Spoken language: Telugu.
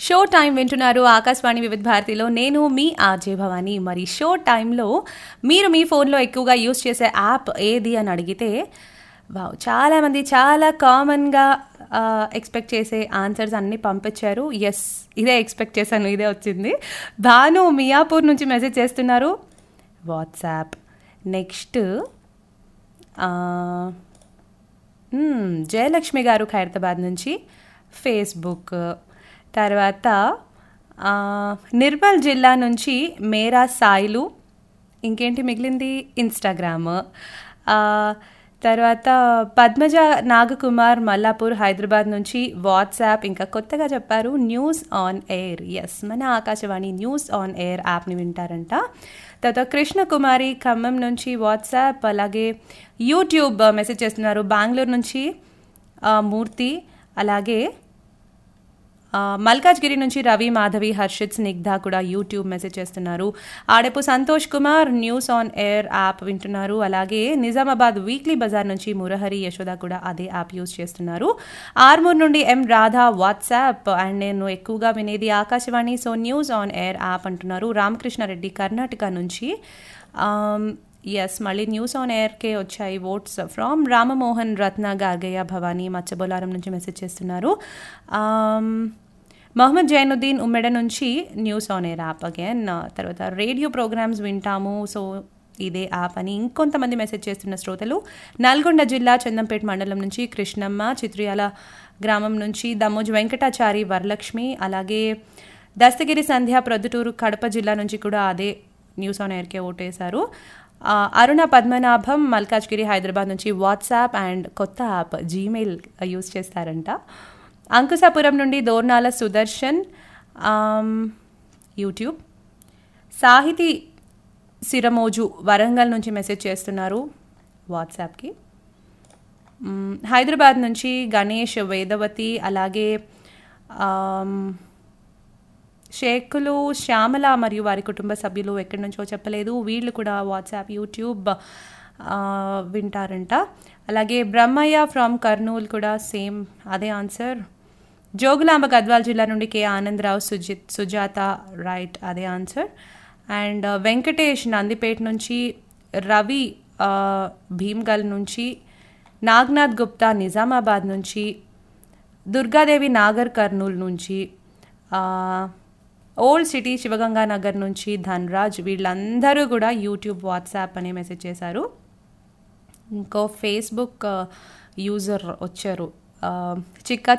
షో టైం వింటున్నారు ఆకాశవాణి వివిధ భారతిలో నేను మీ ఆర్జే భవాని మరి షో టైంలో మీరు మీ ఫోన్లో ఎక్కువగా యూస్ చేసే యాప్ ఏది అని అడిగితే వావ్ చాలామంది చాలా కామన్గా ఎక్స్పెక్ట్ చేసే ఆన్సర్స్ అన్నీ పంపించారు ఎస్ ఇదే ఎక్స్పెక్ట్ చేశాను ఇదే వచ్చింది భాను మియాపూర్ నుంచి మెసేజ్ చేస్తున్నారు వాట్సాప్ నెక్స్ట్ జయలక్ష్మి గారు ఖైరతాబాద్ నుంచి ఫేస్బుక్ తర్వాత ఆ, నిర్మల్ జిల్లా నుంచి మేరా సాయిలు ఇంకేంటి మిగిలింది ఇన్స్టాగ్రామ్ ఆ, తర్వాత పద్మజ నాగకుమార్ మల్లాపూర్ హైదరాబాద్ నుంచి వాట్సాప్ ఇంకా కొత్తగా చెప్పారు న్యూస్ ఆన్ ఎయిర్ ఎస్ మన ఆకాశవాణి న్యూస్ ఆన్ ఎయిర్ యాప్ని వింటారంట తర్వాత కృష్ణకుమారి ఖమ్మం నుంచి వాట్సాప్ అలాగే యూట్యూబ్ మెసేజ్ చేస్తున్నారు బెంగళూరు నుంచి ఆ, మూర్తి అలాగే ఆ, మల్కాజ్గిరి నుంచి రవి మాధవి హర్షిత్ స్నిగ్ధ కూడా యూట్యూబ్ మెసేజ్ చేస్తున్నారు Adapu Santosh Kumar news on air app వింటున్నారు అలాగే నిజామాబాద్ వీక్లీ బజార్ నుంచి మురహరి యశోద కూడా అదే యాప్ యూస్ చేస్తున్నారు ఆర్మూర్ నుండి ఎం రాధా వాట్సాప్ అండ్ నేను ఎక్కువగా వినేది Akashvani so news on air app అంటున్నారు రామకృష్ణారెడ్డి కర్ణాటక నుంచి ఎస్ మళ్ళీ న్యూస్ ఆన్ ఎయిర్కే వచ్చాయి ఓట్స్ ఫ్రమ్ రామమోహన్ రత్న గార్గయ్య భవానీ మచ్చబొలారం నుంచి మెసేజ్ చేస్తున్నారు Um, మహమ్మద్ జైనుద్దీన్ ఉమ్మెడ నుంచి news on air app again తర్వాత రేడియో ప్రోగ్రామ్స్ వింటాము సో ఇదే యాప్ అని ఇంకొంతమంది మెసేజ్ చేస్తున్న శ్రోతలు నల్గొండ జిల్లా చందంపేట మండలం నుంచి కృష్ణమ్మ చిత్రియాల గ్రామం నుంచి దమ్మోజు వెంకటాచారి వరలక్ష్మి అలాగే దస్తగిరి సంధ్య ప్రొద్దుటూరు కడప జిల్లా నుంచి కూడా అదే న్యూస్ ఆన్ ఎయిర్కే ఓటేశారు ఆ, అరుణ పద్మనాభం మల్కాజ్గిరి హైదరాబాద్ నుంచి వాట్సాప్ అండ్ కొత్త యాప్ జీమెయిల్ యూస్ చేస్తారంట అంకుశాపురం నుండి దోర్నాల సుదర్శన్ ఆమ్, యూట్యూబ్ సాహితీ సిరమోజు వరంగల్ నుంచి మెసేజ్ చేస్తున్నారు వాట్సాప్కి మ్, హైదరాబాద్ నుంచి గణేష్ వేదవతి అలాగే ఆమ్, షేకులు శ్యామల మరియు వారి కుటుంబ సభ్యులు ఎక్కడి నుంచో చెప్పలేదు వీళ్ళు కూడా వాట్సాప్ యూట్యూబ్ ఆ, వింటారంట అలాగే బ్రహ్మయ్య ఫ్రమ్ కర్నూల్ కూడా సేమ్ అదే ఆన్సర్ జోగులాంబ గద్వాల్ జిల్లా నుండి కె ఆనందరావు సుజిత్ సుజాత రైట్ అదే ఆన్సర్ అండ్ వెంకటేష్ నందిపేట నుంచి రవి ఆ, భీమ్గల్ నుంచి నాగ్నాథ్ గుప్తా నిజామాబాద్ నుంచి దుర్గాదేవి నాగర్ కర్నూల్ నుంచి ఆ, ఓల్డ్ సిటీ శివగంగా నగర్ నుంచి ధన్రాజ్ వీళ్ళందరూ కూడా యూట్యూబ్ వాట్సాప్ అనే మెసేజ్ చేశారు ఇంకో ఫేస్బుక్ ఆ, యూజర్ వచ్చారు ఆ, చిక్కా